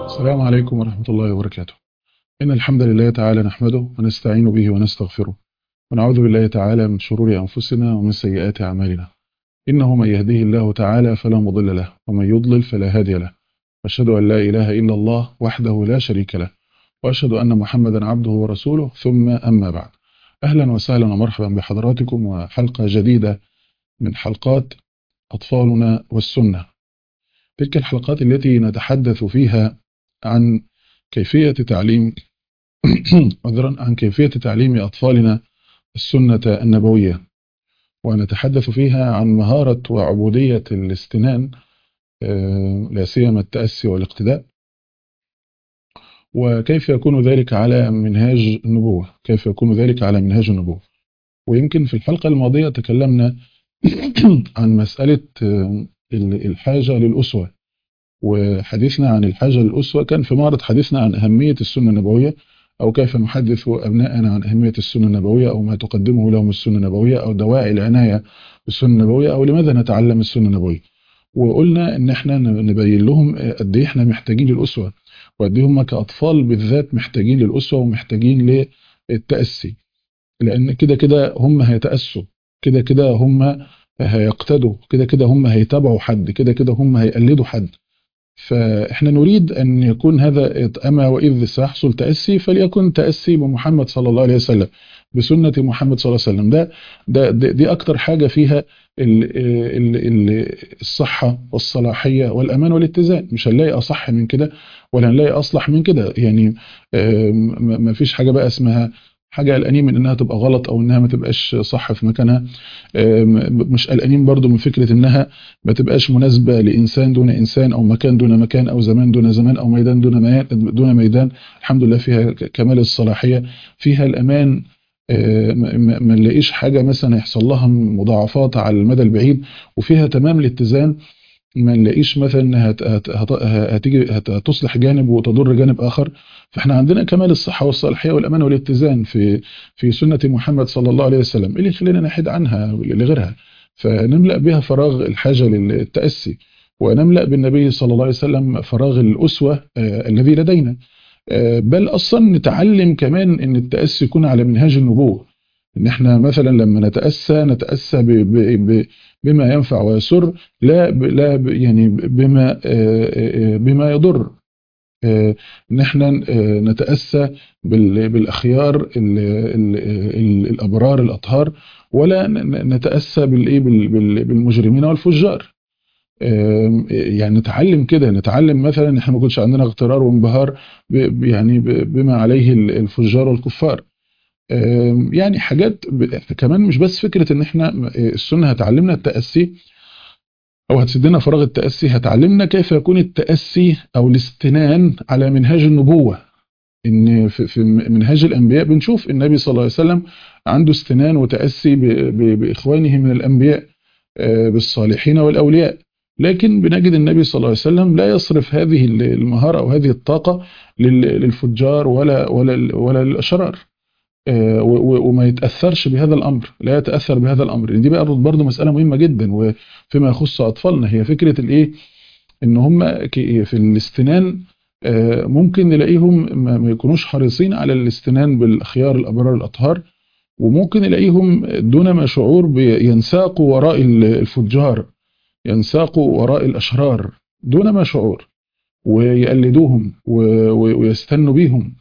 السلام عليكم ورحمة الله وبركاته إن الحمد لله تعالى نحمده ونستعين به ونستغفره ونعوذ بالله تعالى من شرور أنفسنا ومن سيئات أعمالنا إنه من يهديه الله تعالى فلا مضل له ومن يضلل فلا هادي له وأشهد أن لا إله إلا الله وحده لا شريك له وأشهد أن محمدا عبده ورسوله ثم أما بعد أهلا وسهلا ومرحبا بحضراتكم وحلقة جديدة من حلقات أطفالنا والسنة تلك الحلقات التي نتحدث فيها عن كيفية تعليم عذرا عن كيفية تعليم أطفالنا السنة النبوية ونتحدث فيها عن مهارة وعبودية الاستنان لا سيما التأسي والاقتداء وكيف يكون ذلك على منهاج النبوة كيف يكون ذلك على منهاج النبوة ويمكن في الحلقة الماضية تكلمنا عن مسألة الحاجة للأسوة وحديثنا عن الحاجة للأسوة كان في معرض حديثنا عن أهمية السنة النبوية أو كيف نحدث أبناءنا عن أهمية السنة النبوية أو ما تقدمه لهم السنة النبوية أو دواعي العناية بالسنة النبوية أو لماذا نتعلم السنة النبوية وقلنا إن إحنا نبين لهم قد إيه إحنا محتاجين للأسوة وقد إيه هم كأطفال بالذات محتاجين للأسوة ومحتاجين للتأسي لأن كده كده هم هيتأسوا كده كده هم هيقتدوا كده كده هم هيتابعوا حد كده كده هم هيقلدوا حد فإحنا نريد أن يكون هذا أما وإذ سيحصل تأسي فليكن تأسي بمحمد صلى الله عليه وسلم بسنة محمد صلى الله عليه وسلم ده, ده, ده دي أكتر حاجة فيها ال ال ال الصحة والصلاحية والأمان والاتزان مش هنلاقي أصح من كده ولا هنلاقي أصلح من كده يعني ما فيش حاجة بقى اسمها حاجة قلقانين من انها تبقى غلط او انها ما تبقاش صح في مكانها مش قلقانين برضو من فكرة انها ما تبقاش مناسبة لانسان دون انسان او مكان دون مكان او زمان دون زمان او ميدان دون دون ميدان الحمد لله فيها كمال الصلاحية فيها الامان ما نلاقيش حاجة مثلا يحصل لها مضاعفات على المدى البعيد وفيها تمام الاتزان ما نلاقيش مثلا هت هت هت هتيجي هتصلح جانب وتضر جانب اخر فاحنا عندنا كمال الصحه والصلاحيه والامان والاتزان في في سنه محمد صلى الله عليه وسلم اللي يخلينا نحيد عنها لغيرها فنملا بها فراغ الحاجه للتاسي ونملا بالنبي صلى الله عليه وسلم فراغ الاسوه الذي لدينا بل اصلا نتعلم كمان ان التاسي يكون على منهاج النبوه ان احنا مثلا لما نتاسى نتاسى ب ب بما ينفع ويسر لا ب لا ب يعني بما بما يضر ان احنا نتاسى بالاخيار ال ال ال الابرار الاطهار ولا نتاسى بالايه بالمجرمين والفجار يعني نتعلم كده نتعلم مثلا احنا ما كنتش عندنا اغترار وانبهار يعني بما عليه الفجار والكفار يعني حاجات كمان مش بس فكرة ان احنا السنة هتعلمنا التأسي او هتسدنا فراغ التأسي هتعلمنا كيف يكون التأسي او الاستنان على منهاج النبوة ان في منهاج الانبياء بنشوف النبي صلى الله عليه وسلم عنده استنان وتأسي باخوانه من الانبياء بالصالحين والاولياء لكن بنجد النبي صلى الله عليه وسلم لا يصرف هذه المهارة او هذه الطاقة للفجار ولا ولا ولا للاشرار وما يتأثرش بهذا الأمر لا يتأثر بهذا الأمر دي بقى برضه مسألة مهمة جدا وفيما يخص أطفالنا هي فكرة الإيه إن هم في الاستنان ممكن نلاقيهم ما يكونوش حريصين على الاستنان بالأخيار الأبرار الأطهار وممكن نلاقيهم دون ما شعور ينساقوا وراء الفجار ينساقوا وراء الأشرار دون ما شعور ويقلدوهم ويستنوا بيهم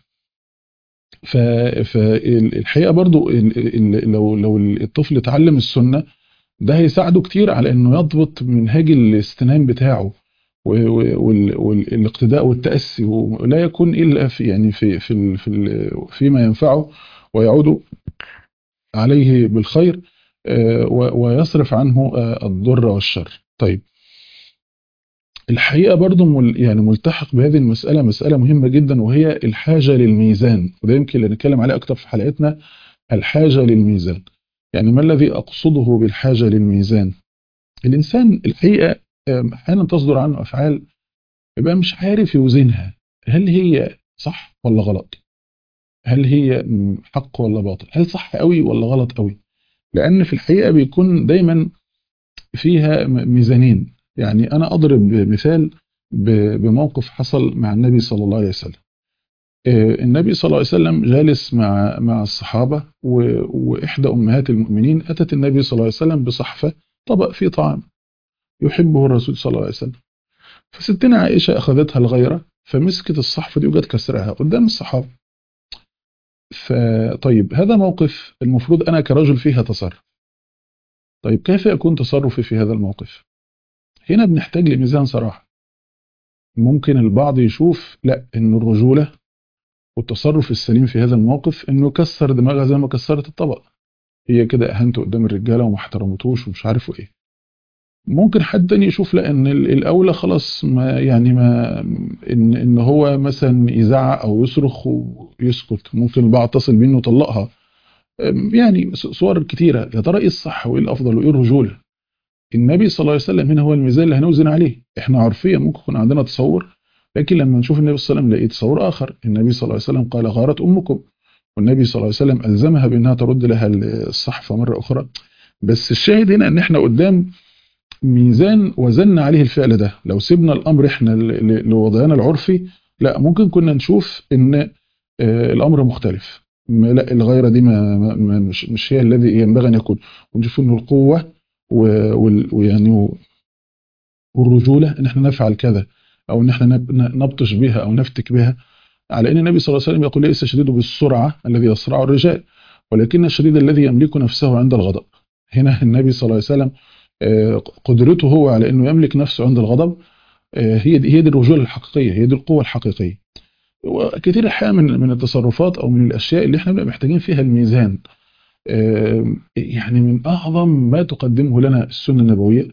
فالحقيقه برضو لو لو الطفل اتعلم السنه ده هيساعده كتير على انه يضبط منهاج الاستنان بتاعه والاقتداء والتاسي ولا يكون الا في يعني في في في فيما ينفعه ويعود عليه بالخير ويصرف عنه الضر والشر طيب الحقيقة برضو يعني ملتحق بهذه المسألة مسألة مهمة جدا وهي الحاجة للميزان وده يمكن اللي نتكلم عليه أكتر في حلقتنا الحاجة للميزان يعني ما الذي أقصده بالحاجة للميزان الإنسان الحقيقة أحيانا تصدر عنه أفعال يبقى مش عارف يوزنها هل هي صح ولا غلط هل هي حق ولا باطل هل صح قوي ولا غلط قوي لأن في الحقيقة بيكون دايما فيها ميزانين يعني أنا أضرب مثال بموقف حصل مع النبي صلى الله عليه وسلم النبي صلى الله عليه وسلم جالس مع مع الصحابة وإحدى أمهات المؤمنين أتت النبي صلى الله عليه وسلم بصحفة طبق فيه طعام يحبه الرسول صلى الله عليه وسلم فستنا عائشة أخذتها الغيرة فمسكت الصحفة دي وجت كسرها قدام الصحابة فطيب هذا موقف المفروض أنا كرجل فيه أتصرف طيب كيف يكون تصرفي في هذا الموقف هنا بنحتاج لميزان صراحة ممكن البعض يشوف لا ان الرجولة والتصرف السليم في هذا الموقف انه كسر دماغها زي ما كسرت الطبق هي كده اهنته قدام الرجاله وما احترمتوش ومش عارف ايه ممكن حد تاني يشوف لا ان الاولى خلاص ما يعني ما ان ان هو مثلا يزعق او يصرخ ويسكت ممكن البعض اتصل بيه انه طلقها يعني صور كتيره يا ترى ايه الصح وايه الافضل وايه الرجوله النبي صلى الله عليه وسلم هنا هو الميزان اللي هنوزن عليه احنا عرفيا ممكن يكون عندنا تصور لكن لما نشوف النبي صلى الله عليه وسلم لقيت تصور اخر النبي صلى الله عليه وسلم قال غارت امكم والنبي صلى الله عليه وسلم الزمها بانها ترد لها الصحفه مره اخرى بس الشاهد هنا ان احنا قدام ميزان وزننا عليه الفعل ده لو سيبنا الامر احنا لوضعنا العرفي لا ممكن كنا نشوف ان الامر مختلف لا الغيره دي ما, ما مش, مش هي الذي ينبغي ان يكون ونشوف ان القوه ويعني والرجوله ان احنا نفعل كذا او ان احنا نبطش بها او نفتك بها على ان النبي صلى الله عليه وسلم يقول ليس الشديد بالسرعه الذي يسرع الرجال ولكن الشديد الذي يملك نفسه عند الغضب هنا النبي صلى الله عليه وسلم قدرته هو على انه يملك نفسه عند الغضب هي دي هي دي الرجوله الحقيقيه هي دي القوه الحقيقيه وكثير الحقيقه من من التصرفات او من الاشياء اللي احنا بنبقى محتاجين فيها الميزان يعني من اعظم ما تقدمه لنا السنه النبويه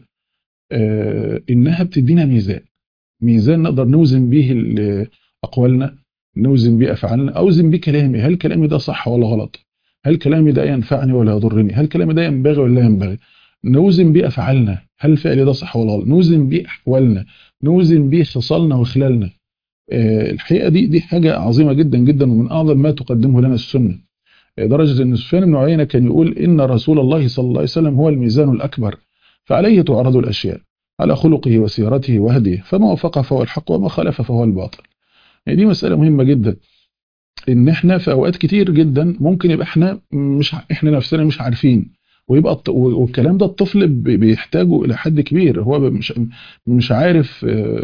انها بتدينا ميزان ميزان نقدر نوزن به اقوالنا نوزن به افعالنا اوزن به كلامي هل كلامي ده صح ولا غلط هل كلامي ده ينفعني ولا يضرني هل كلامي ده ينبغي ولا لا ينبغي نوزن به افعالنا هل فعلي ده صح ولا غلط نوزن به احوالنا نوزن به خصالنا وخلالنا الحقيقه دي دي حاجه عظيمه جدا جدا ومن اعظم ما تقدمه لنا السنه درجه ان سفيان بن عيينه كان يقول ان رسول الله صلى الله عليه وسلم هو الميزان الاكبر فعليه تعرض الاشياء على خلقه وسيرته وهديه فما وافق فهو الحق وما خالف فهو الباطل يعني دي مساله مهمه جدا ان احنا في اوقات كتير جدا ممكن يبقى احنا مش احنا نفسنا مش عارفين ويبقى والكلام ده الطفل بيحتاجه الى حد كبير هو مش مش عارف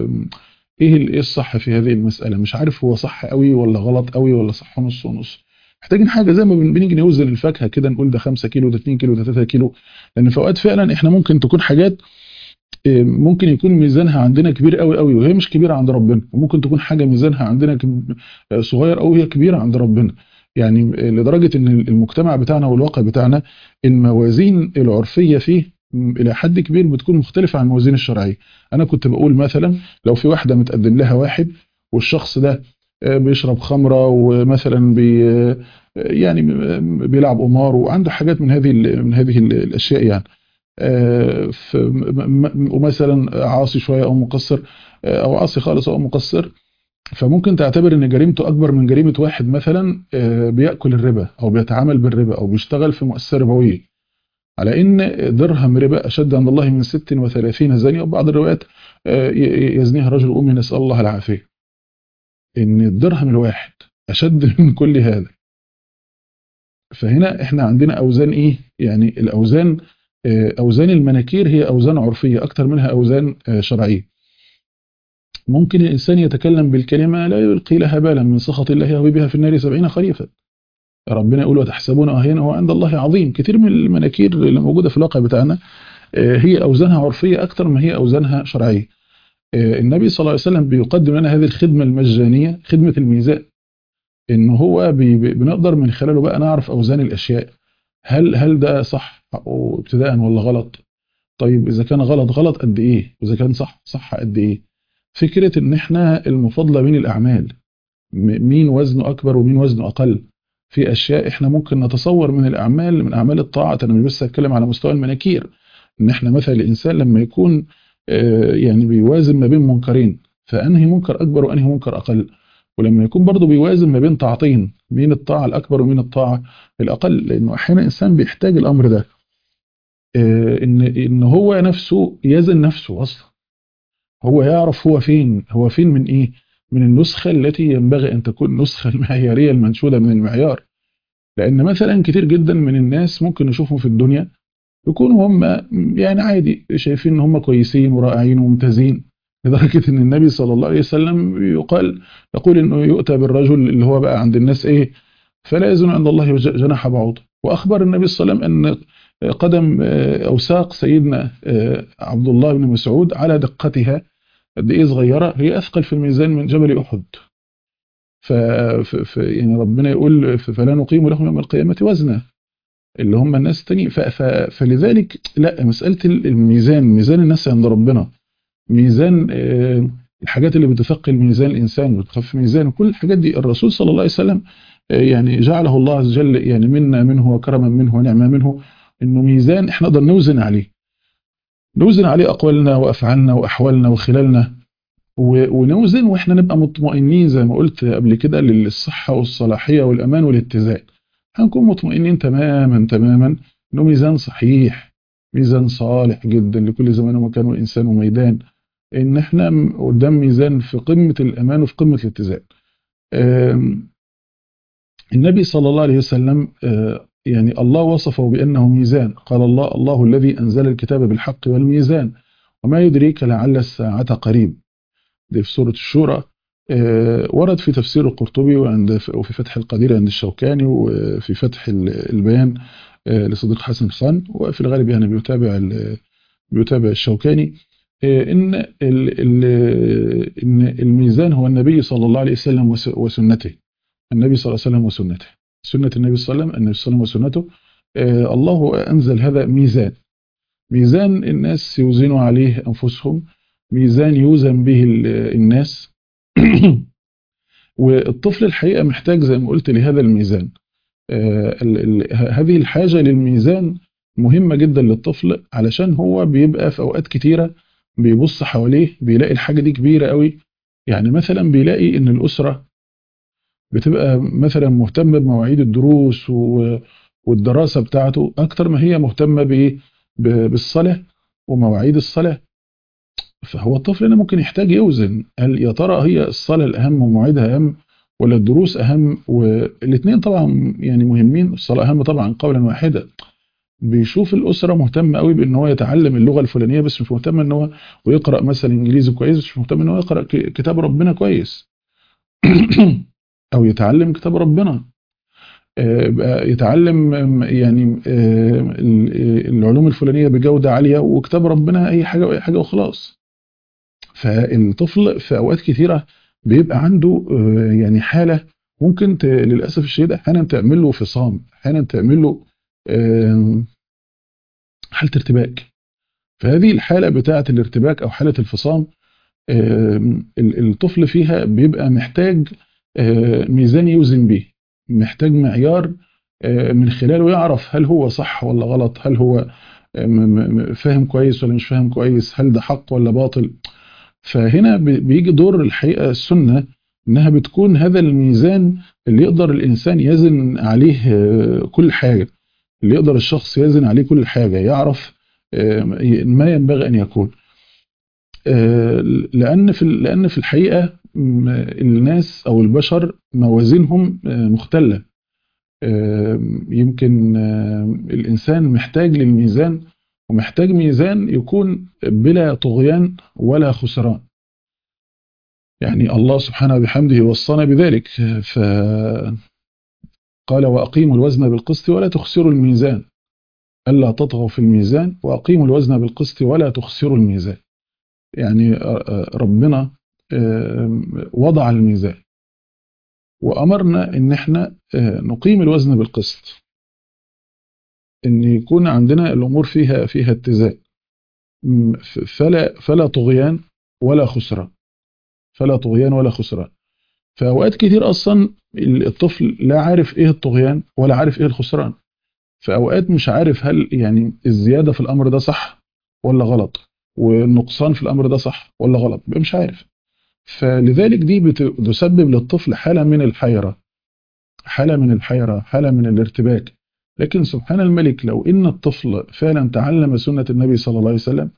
ايه الصح في هذه المساله مش عارف هو صح قوي ولا غلط قوي ولا صح نص ونص محتاجين حاجه زي ما بنيجي نوزن الفاكهه كده نقول ده 5 كيلو ده 2 كيلو ده 3 كيلو لان في اوقات فعلا احنا ممكن تكون حاجات ممكن يكون ميزانها عندنا كبير قوي قوي وهي مش كبيره عند ربنا وممكن تكون حاجه ميزانها عندنا صغير قوي هي كبيره عند ربنا يعني لدرجه ان المجتمع بتاعنا والواقع بتاعنا الموازين العرفيه فيه الى حد كبير بتكون مختلفه عن الموازين الشرعيه انا كنت بقول مثلا لو في واحده متقدم لها واحد والشخص ده بيشرب خمره ومثلا بي يعني بيلعب قمار وعنده حاجات من هذه من هذه الاشياء يعني ومثلا عاصي شويه او مقصر او عاصي خالص او مقصر فممكن تعتبر ان جريمته اكبر من جريمه واحد مثلا بياكل الربا او بيتعامل بالربا او بيشتغل في مؤسسه ربويه على ان درهم ربا اشد عند الله من 36 زانيه وبعض الروايات يزنيها رجل امي نسال الله العافيه ان الدرهم الواحد اشد من كل هذا فهنا احنا عندنا اوزان ايه يعني الاوزان اوزان المناكير هي اوزان عرفيه اكتر منها اوزان شرعيه ممكن الانسان يتكلم بالكلمه لا يلقي لها بالا من سخط الله يهوي بها في النار سبعين خريفا ربنا يقول وتحسبونه هينا هو عند الله عظيم كتير من المناكير اللي موجوده في الواقع بتاعنا هي اوزانها عرفيه اكتر ما هي اوزانها شرعيه النبي صلى الله عليه وسلم بيقدم لنا هذه الخدمه المجانيه خدمه الميزان ان هو بنقدر من خلاله بقى نعرف اوزان الاشياء هل هل ده صح ابتداء ولا غلط طيب اذا كان غلط غلط قد ايه واذا كان صح صح قد ايه فكره ان احنا المفاضله بين الاعمال مين وزنه اكبر ومين وزنه اقل في اشياء احنا ممكن نتصور من الاعمال من اعمال الطاعه انا مش بس اتكلم على مستوى المناكير ان احنا مثلا الانسان لما يكون يعني بيوازن ما بين منكرين فانهي منكر اكبر وانهي منكر اقل ولما يكون برضه بيوازن ما بين طاعتين مين الطاعه الاكبر ومين الطاعه الاقل لانه احيانا الانسان بيحتاج الامر ده ان ان هو نفسه يزن نفسه اصلا هو يعرف هو فين هو فين من ايه من النسخة التي ينبغي ان تكون النسخة المعيارية المنشودة من المعيار لان مثلا كتير جدا من الناس ممكن نشوفهم في الدنيا يكونوا هم يعني عادي شايفين ان هم كويسين ورائعين وممتازين لدرجة ان النبي صلى الله عليه وسلم يقال يقول انه يؤتى بالرجل اللي هو بقى عند الناس ايه فلا يزن عند الله جناح بعوض واخبر النبي صلى الله عليه وسلم ان قدم او ساق سيدنا عبد الله بن مسعود على دقتها قد ايه صغيره هي اثقل في الميزان من جبل احد ف... ف... يعني ربنا يقول فلا نقيم لهم يوم القيامه وزنا اللي هم الناس التانيين ف... ف... فلذلك لا مساله الميزان ميزان الناس عند ربنا ميزان الحاجات اللي بتثقل ميزان الانسان وتخف ميزان كل الحاجات دي الرسول صلى الله عليه وسلم يعني جعله الله عز وجل يعني منا منه وكرما منه ونعمه منه انه ميزان احنا نقدر نوزن عليه نوزن عليه اقوالنا وافعالنا واحوالنا وخلالنا ونوزن واحنا نبقى مطمئنين زي ما قلت قبل كده للصحه والصلاحيه والامان والاتزان هنكون مطمئنين تماما تماما انه ميزان صحيح ميزان صالح جدا لكل زمان ومكان وانسان وميدان ان احنا قدام ميزان في قمه الامان وفي قمه الاتزان النبي صلى الله عليه وسلم يعني الله وصفه بأنه ميزان قال الله الله الذي أنزل الكتاب بالحق والميزان وما يدريك لعل الساعة قريب دي في سورة الشورى ورد في تفسير القرطبي وعند وفي فتح القدير عند الشوكاني وفي فتح البيان لصديق حسن خان وفي الغالب يعني بيتابع بيتابع الشوكاني ان ان الميزان هو النبي صلى الله عليه وسلم وسنته النبي صلى الله عليه وسلم وسنته سنة النبي صلى الله عليه وسلم النبي صلى الله عليه وسلم وسنته آه الله أنزل هذا ميزان ميزان الناس يوزنوا عليه أنفسهم ميزان يوزن به الناس والطفل الحقيقة محتاج زي ما قلت لهذا الميزان آه ال ال هذه الحاجة للميزان مهمة جدا للطفل علشان هو بيبقى في أوقات كتيرة بيبص حواليه بيلاقي الحاجة دي كبيرة قوي يعني مثلا بيلاقي إن الأسرة بتبقى مثلا مهتمة بمواعيد الدروس والدراسة بتاعته أكتر ما هي مهتمة بإيه بالصلاة ومواعيد الصلاة فهو الطفل هنا ممكن يحتاج يوزن هل يا ترى هي الصلاة الأهم ومواعيدها أهم ولا الدروس أهم والاثنين طبعا يعني مهمين الصلاة أهم طبعا قولا واحدا بيشوف الأسرة مهتمة قوي بأن هو يتعلم اللغة الفلانية بس مش مهتم أن هو ويقرأ مثلا إنجليزي كويس مش مهتم أن هو يقرأ كتاب ربنا كويس او يتعلم كتاب ربنا يتعلم يعني العلوم الفلانيه بجوده عاليه وكتاب ربنا اي حاجه واي حاجه وخلاص فالطفل في اوقات كثيره بيبقى عنده يعني حاله ممكن للاسف الشديد احيانا تعمل له فصام احيانا تعمل له حاله ارتباك فهذه الحاله بتاعه الارتباك او حاله الفصام الطفل فيها بيبقى محتاج ميزان يوزن به محتاج معيار من خلاله يعرف هل هو صح ولا غلط هل هو فاهم كويس ولا مش فاهم كويس هل ده حق ولا باطل فهنا بيجي دور الحقيقة السنة انها بتكون هذا الميزان اللي يقدر الانسان يزن عليه كل حاجة اللي يقدر الشخص يزن عليه كل حاجة يعرف ما ينبغي ان يكون لان في لان في الحقيقه الناس او البشر موازينهم مختله يمكن الانسان محتاج للميزان ومحتاج ميزان يكون بلا طغيان ولا خسران يعني الله سبحانه بحمده وصانا بذلك ف قال وأقيموا الوزن بالقسط ولا تخسروا الميزان ألا تطغوا في الميزان وأقيموا الوزن بالقسط ولا تخسروا الميزان يعني ربنا وضع الميزان وأمرنا إن احنا نقيم الوزن بالقسط إن يكون عندنا الأمور فيها فيها اتزان فلا فلا طغيان ولا خسران فلا طغيان ولا خسران في أوقات كتير أصلا الطفل لا عارف إيه الطغيان ولا عارف إيه الخسران في أوقات مش عارف هل يعني الزيادة في الأمر ده صح ولا غلط والنقصان في الأمر ده صح ولا غلط مش عارف فلذلك دي بتسبب للطفل حالة من الحيرة حالة من الحيرة حالة من الارتباك لكن سبحان الملك لو إن الطفل فعلا تعلم سنة النبي صلى الله عليه وسلم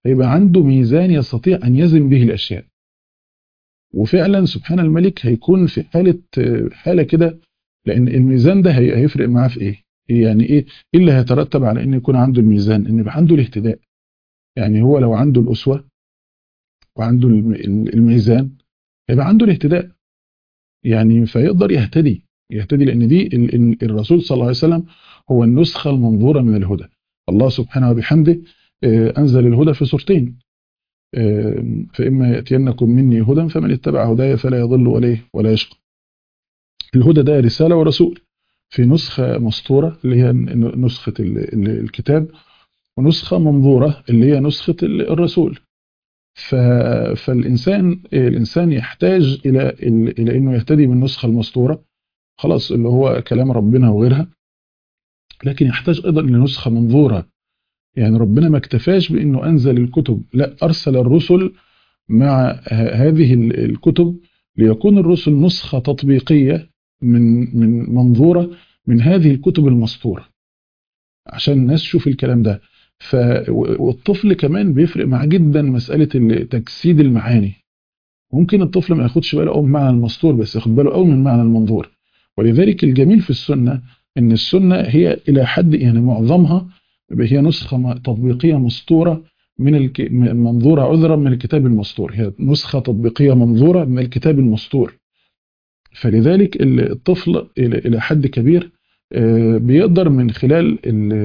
هيبقى عنده ميزان يستطيع أن يزن به الأشياء وفعلا سبحان الملك هيكون في حالة حالة كده لأن الميزان ده هيفرق معاه في إيه يعني إيه إيه اللي هيترتب على إن يكون عنده الميزان إن يبقى عنده الاهتداء يعني هو لو عنده الأسوة وعنده الميزان هيبقى عنده الاهتداء يعني فيقدر يهتدي يهتدي لأن دي الرسول صلى الله عليه وسلم هو النسخة المنظورة من الهدى الله سبحانه وبحمده أنزل الهدى في سورتين فإما يأتينكم مني هدى فمن اتبع هدايا فلا يضل ولا ولا يشقى الهدى ده رسالة ورسول في نسخة مسطورة اللي هي نسخة الكتاب ونسخة منظورة اللي هي نسخة الرسول فالإنسان الإنسان يحتاج إلى إلى إنه يهتدي بالنسخة المسطورة خلاص اللي هو كلام ربنا وغيرها لكن يحتاج أيضا لنسخة منظورة يعني ربنا ما اكتفاش بأنه أنزل الكتب لا أرسل الرسل مع هذه الكتب ليكون الرسل نسخة تطبيقية من من منظورة من هذه الكتب المسطورة عشان الناس تشوف الكلام ده ف والطفل كمان بيفرق معاه جدا مسألة تجسيد المعاني ممكن الطفل ما ياخدش باله قوي من معنى المسطور بس ياخد باله قوي من معنى المنظور ولذلك الجميل في السنة ان السنة هي الى حد يعني معظمها هي نسخة تطبيقية مسطورة من الك... منظورة عذرا من الكتاب المسطور هي نسخة تطبيقية منظورة من الكتاب المسطور فلذلك الطفل إلى حد كبير بيقدر من خلال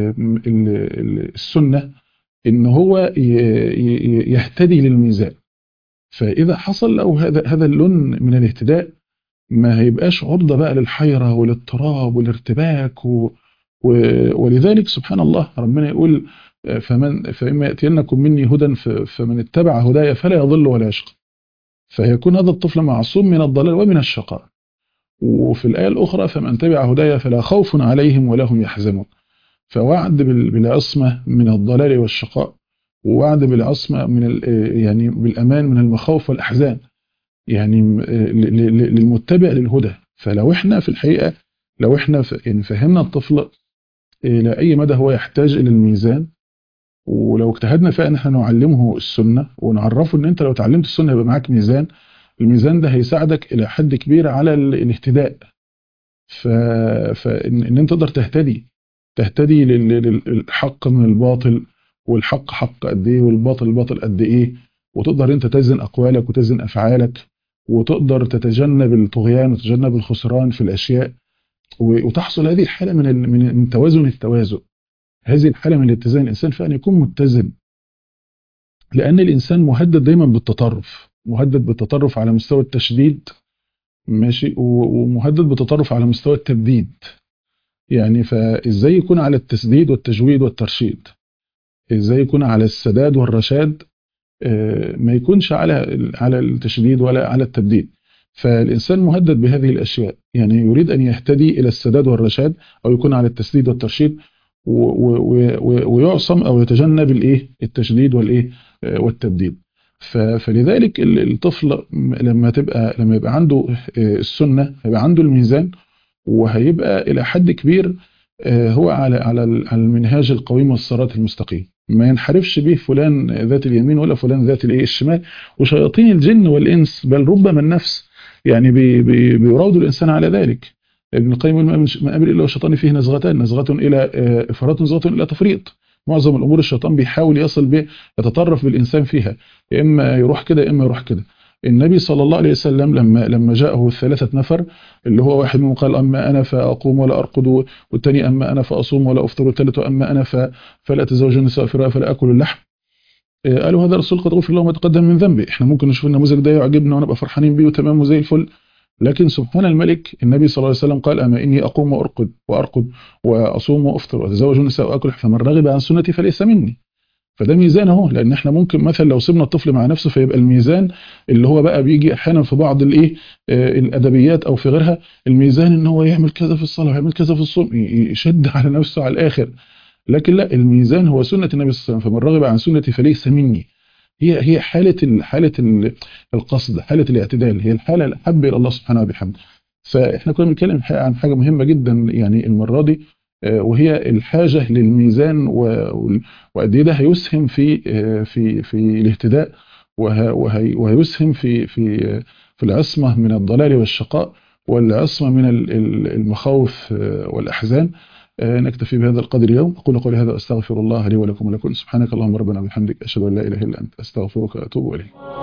السنة ان هو يهتدي للميزان فإذا حصل له هذا هذا اللون من الاهتداء ما هيبقاش عرضة بقى للحيرة والاضطراب والارتباك و ولذلك سبحان الله ربنا يقول فمن فإما يأتينكم مني هدى فمن اتبع هدايا فلا يضل ولا يشقى فيكون هذا الطفل معصوم من الضلال ومن الشقاء وفي الآية الأخرى فمن تبع هدايا فلا خوف عليهم ولا هم يحزنون فوعد بالعصمة من الضلال والشقاء ووعد بالعصمة من يعني بالأمان من المخاوف والأحزان يعني للمتبع للهدى فلو احنا في الحقيقة لو احنا يعني فهمنا الطفل إلى أي مدى هو يحتاج إلى الميزان ولو اجتهدنا فيها ان احنا نعلمه السنة ونعرفه ان انت لو اتعلمت السنة يبقى معاك ميزان الميزان ده هيساعدك الى حد كبير على الاهتداء ف... فان إن انت تقدر تهتدي تهتدي للحق من الباطل والحق حق قد ايه والباطل باطل قد ايه وتقدر انت تزن اقوالك وتزن افعالك وتقدر تتجنب الطغيان وتتجنب الخسران في الاشياء وتحصل هذه الحالة من من توازن التوازن هذه الحالة من الاتزان الإنسان فعلا يكون متزن لأن الإنسان مهدد دايما بالتطرف مهدد بالتطرف على مستوى التشديد ماشي ومهدد بالتطرف على مستوى التبديد يعني فإزاي يكون على التسديد والتجويد والترشيد إزاي يكون على السداد والرشاد ما يكونش على على التشديد ولا على التبديد فالإنسان مهدد بهذه الأشياء يعني يريد أن يهتدي إلى السداد والرشاد أو يكون على التسديد والترشيد ويعصم أو يتجنب الإيه التشديد والإيه والتبديد فلذلك الطفل لما تبقى لما يبقى عنده السنة هيبقى عنده الميزان وهيبقى إلى حد كبير هو على على المنهاج القويم والصراط المستقيم ما ينحرفش به فلان ذات اليمين ولا فلان ذات الايه الشمال وشياطين الجن والإنس بل ربما النفس يعني بي بي بيراودوا الإنسان على ذلك ابن القيم ما قابل إلا والشيطان فيه نزغتان نزغة إلى إفراط نزغة إلى تفريط معظم الأمور الشيطان بيحاول يصل به يتطرف بالإنسان فيها يا إما يروح كده يا إما يروح كده النبي صلى الله عليه وسلم لما لما جاءه الثلاثة نفر اللي هو واحد منهم قال أما أنا فأقوم ولا أرقد والثاني أما أنا فأصوم ولا أفطر والثالث أما أنا فلا أتزوج النساء فلا أكل اللحم قالوا هذا الرسول قد غفر له ما تقدم من ذنبي احنا ممكن نشوف النموذج ده يعجبنا ونبقى فرحانين بيه وتمام وزي الفل لكن سبحان الملك النبي صلى الله عليه وسلم قال أما إني أقوم وأرقد وأرقد وأصوم وأفطر وأتزوج النساء وأكل فمن رغب عن سنتي فليس مني فده ميزان اهو لان احنا ممكن مثلا لو سيبنا الطفل مع نفسه فيبقى الميزان اللي هو بقى بيجي احيانا في بعض الايه الادبيات او في غيرها الميزان ان هو يعمل كذا في الصلاه ويعمل كذا في الصوم يشد على نفسه على الاخر لكن لا الميزان هو سنه النبي صلى الله عليه وسلم فمن رغب عن سنتي فليس مني هي هي حاله حاله القصد حاله الاعتدال هي الحاله الاحب الى الله سبحانه وبحمده فاحنا كنا بنتكلم عن حاجه مهمه جدا يعني المره دي وهي الحاجة للميزان وقد ايه ده هيسهم في في في الاهتداء وهيسهم في في في العصمة من الضلال والشقاء والعصمة من المخاوف والأحزان نكتفي بهذا القدر اليوم أقول قولي هذا أستغفر الله لي ولكم ولكم سبحانك اللهم ربنا وبحمدك أشهد أن لا إله إلا أنت أستغفرك وأتوب إليك